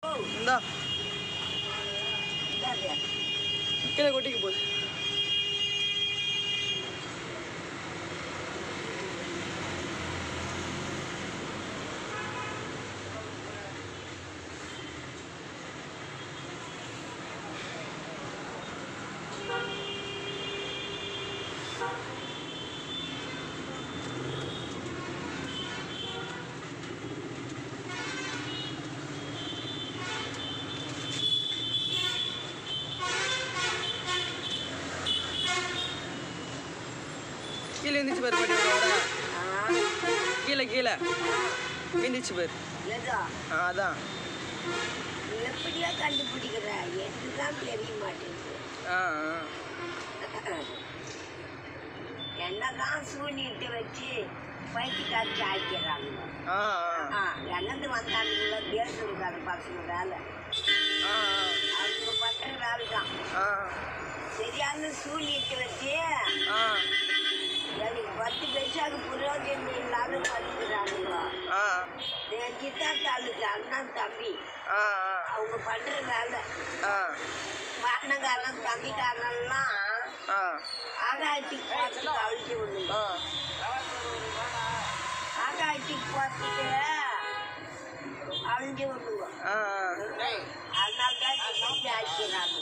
இந்தா கீழே கொட்டிக்கு போகுது கீழே இருந்துச்சு பாரு பாட்டி வட கீழே கீழே இருந்துச்சு பாரு ஏதோ ஆ அதான் எப்படியா கண்டுபிடிக்கிற எனக்கு தான் தெரிய மாட்டேங்குது ஆ ஆ என்னதான் சூனிட்டு வச்சு பைக்கு காய்ச்சி ஆக்கிறாங்க ஆ ஆ எங்கேருந்து வந்தானுங்களோ பேசுறதுக்கான பசங்க வேலை ஆ அவங்க பண்ணுற வேலை தான் ஆ சரியான சூனிட்டு வச்சு ஆ எனக்கு பத்து பைசாக்கு புரோஜனம் இல்லாத பண்ணிக்கிறானுங்க ஆ என் சித்தாத்தாளுக்கு அண்ணன் தம்பி ஆ அவங்க பண்ணுற வேலை ஆ பாட்டனக்காரன் தம்பிக்காரன்லாம் ஆ ஆகாயத்துக்கு பார்த்துட்டு அழிச்சு விடுங்க ஆ ஆகாயத்துக்கு பார்த்துட்டு அழிஞ்சு விடுங்க ஆ அதனால தான் சித்தி ஆக்கிறாங்க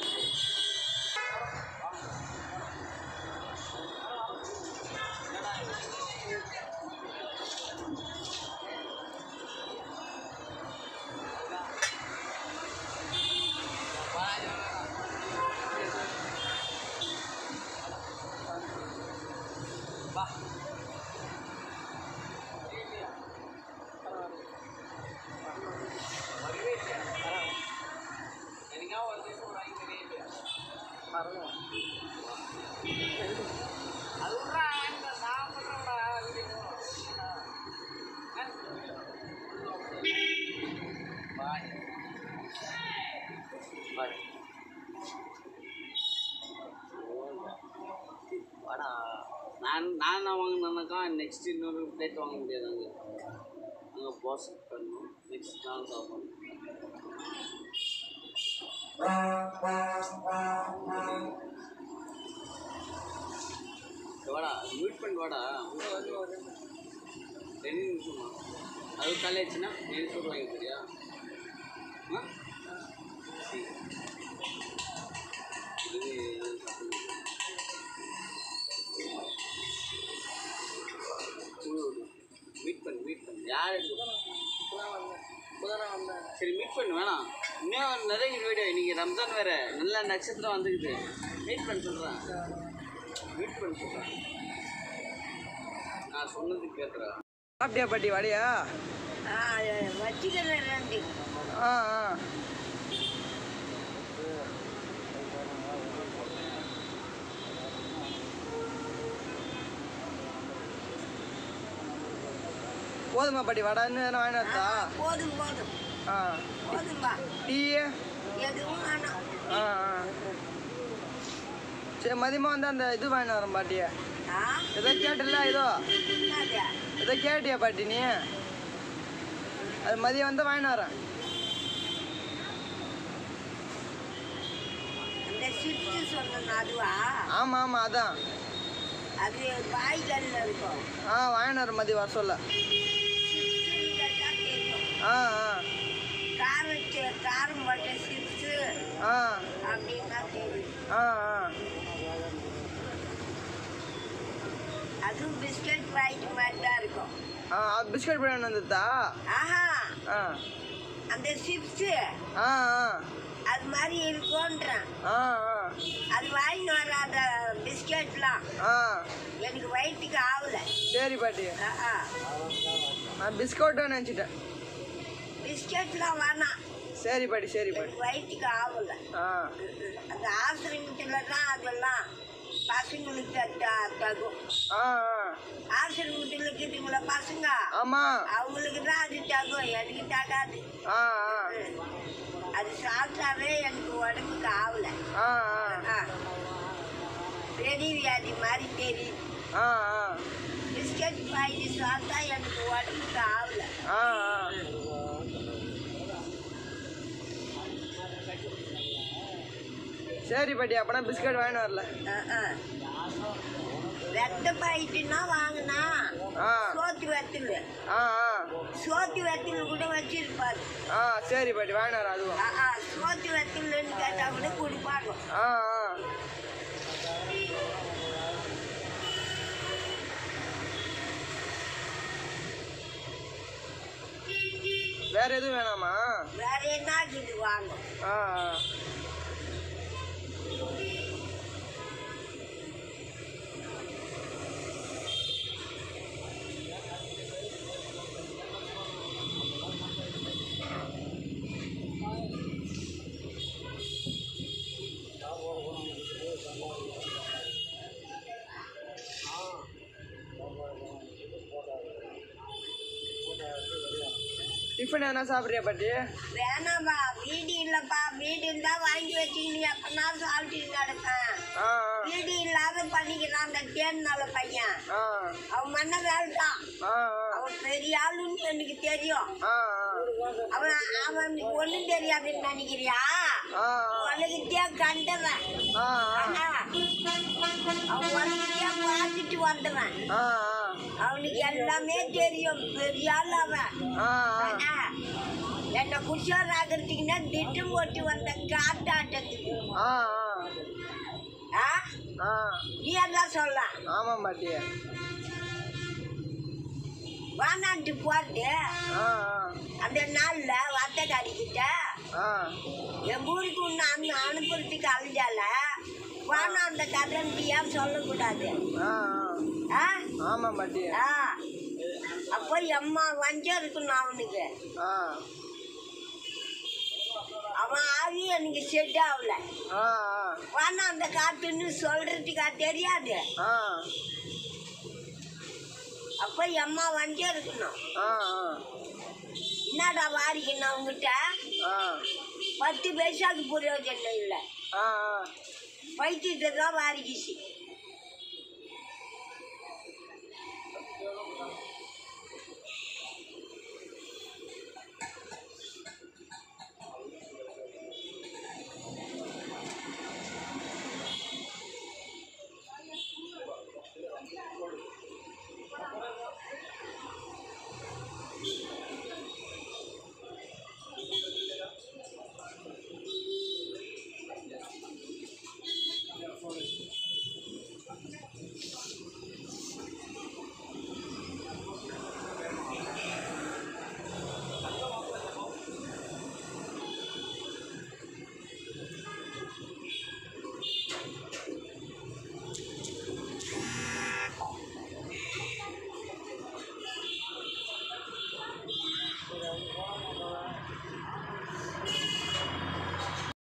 வாடா நான் நான் என்ன வாங்கினேன்னாக்கா நெக்ஸ்ட் இன்னொரு பிளேட் வாங்க முடியாது அங்கே அங்கே போஸ் பண்ணணும் நெக்ஸ்ட் நாள் சாப்பிடணும் இங்க வாடா மீட் பண்ணி வாடா ரெண்டு நிமிஷமா அது காலேஜ்னா ஏழு சூடு வாங்கி தெரியா ஆ சரி. இது சாப்பிடுங்க மீட் பண்ணு மீட் பண்ணு யார் சரி மீட் பண்ணு வேணாம் இன்னும் நிறைய வீடியோ இன்னைக்கு ரம்ஜான் வேற நல்ல நட்சத்திரம் வந்துக்குது மீட் பண்ண சொல்கிறேன் மீட் பண்ண சொல்கிறேன் நான் சொன்னது கேட்குறேன் சாப்பிட்டியா பாட்டி வடையா வச்சுக்கிறேன் ரெண்டு ஆ ஆ போதுமா பாட்டி வடை இன்னும் எதனா வாங்கிட்டு வரதா போதும் போதும் ஆ போதும்பா டீ எதுவும் வேணாம் ஆ ஆ சரி மதியமாக வந்து அந்த இது வாங்கிட்டு வரேன் பாட்டியை ஆ ஏதோ கேட்டில்ல ஏதோ என்னது ஏதோ கேட்டியா பாட்டி நீ அது மதியம் வந்து வாங்கிட்டு வரேன் அந்த சிப்ஸ் சொன்னது அதுவா ஆமாம் ஆமாம் அதான் அது பாய்கல்ல இருக்கும் ஆ வாங்கிட்டு வரேன் மதியம் வர சொல்ல சிப்ஸ்ன்னு கேட்டா தெரியும் ஆ ஆ காரம் சே- காரம் போட்ட சிப்ஸ் ஆ அப்படின்னா தெரியும் ஆ ஆ அதுவும் பிஸ்கட் பாக்கெட் மாதிரி தான் இருக்கும் ஆ பிஸ்கட் பிரியாணி வந்துதா ஆஹா ஆ அந்த சிப்ஸ் ஆ ஆ அது மாதிரி இருக்கும்ன்றேன் ஆ ஆ அது வாங்கிட்டு வராத பிஸ்கட்லாம் ஆ எனக்கு வயிற்றுக்கு ஆகல சரி பாட்டி ஆஹா. நான் பிஸ்கட்டும் நினச்சிட்டேன் பிஸ்கட்லாம் வேணாம் சரி பாட்டி சரி பாட்டி எனக்கு வயிற்றுக்கு ஆகல ஆ அந்த ஆசிரமத்தில் தான் அதெல்லாம் பசங்களுக்கு த- த- தகும் ஆ ஆ ஆசிரமத்தில் இருக்குதுங்களா பசங்க ஆமாம் அவங்களுக்கு தான் அது தகும் எனக்கு தகாது ஆ ஆ அது சாப்பிட்டாவே எனக்கு உடம்புக்கு ஆகல ஆ ஆ பெரிய வியாதி மாதிரி தெரியுது ஆ ஆ பிஸ்கட் பாக்கெட் சாப்பிட்டா எனக்கு உடம்புக்கு ஆகல ஆ ஆ சரி பாட்டி அப்பனா பிஸ்கட் வாங்கிட்டு வரல வெத்த பாயிட்டுன்னா வாங்கினா ஆ சோத்து வெத்தல் ஆ ஆ சோத்து வெத்தல் கூட வச்சிருப்பாரு ஆ சரி பாட்டி வாங்கிட்டு வரேன் அதுவும் ஆ, ஆ, சோத்து வெத்தல்னு கேட்டா கூட கொடுப்பாங்க ஆ ஆ வேற எதுவும் வேணாமா வேற என்ன இது வாங்க ஆ ஆ டிஃபன் என்ன சாப்பிட்றியா பாட்டி வேணாம்பா வீடு இல்லப்பா வீடு இருந்தா வாங்கி வச்சுக்கிட்டு எப்பனா சாப்பிட்டு கிடப்பேன் ஆ வீடு இல்லாத பண்ணிக்கிறான் அந்த தேர்னால பையன் ஆ அவன் மண்ண வேலைதான் ஆ அவன் பெரிய ஆளுன்னு எனக்கு தெரியும் ஆ அவன் அவன் ஒண்ணும் தெரியாதுன்னு நினைக்கிறியா ஆ உலகத்தையே கண்டவன் ஆ ஆனா, அவன் உலகத்தையே பார்த்துட்டு வந்தவன் ஆ அவனுக்கு எல்லாமே தெரியும் பெரிய ஆள் அவன் ஆ ஆனா, என்னை குஷார் ஆகிறதுக்குன்னா திட்டம் போட்டு வந்த காட்டாட்டத்துக்கு ஆ ஆ ஆ நீ எல்லாம் சொல்லலாம் ஆமாம் பாட்டி வானான்ட்டு போறது ஆ அந்த நாள்ல வத்தக்காரிக்கிட்ட ஆ என் ஊருக்கு ஒன்று அனு அனுப்புறதுக்கு அழிஞ்சால வானம் அந்த கதன்ட்டு ஏன் சொல்லக்கூடாது ஆ ஆ ஆமாம் பாட்டி ஆ அப்போ எம்மா வஞ்சம் இருக்கணும் அவனுக்கு ஆ அவன் ஆவி எனக்கு செட் ஆகல ஆ வானா அந்த காத்துன்னு சொல்றதுக்கா தெரியாது ஆ அப்போ எம்மா வஞ்சம் இருக்கணும் ஆ என்னடா வாரிக்கணும் அவங்ககிட்ட ஆ பத்து பைசாக்கு பிரயோஜனம் இல்லை ஆ பைத்தியத்தை தான் வாரிக்கிச்சு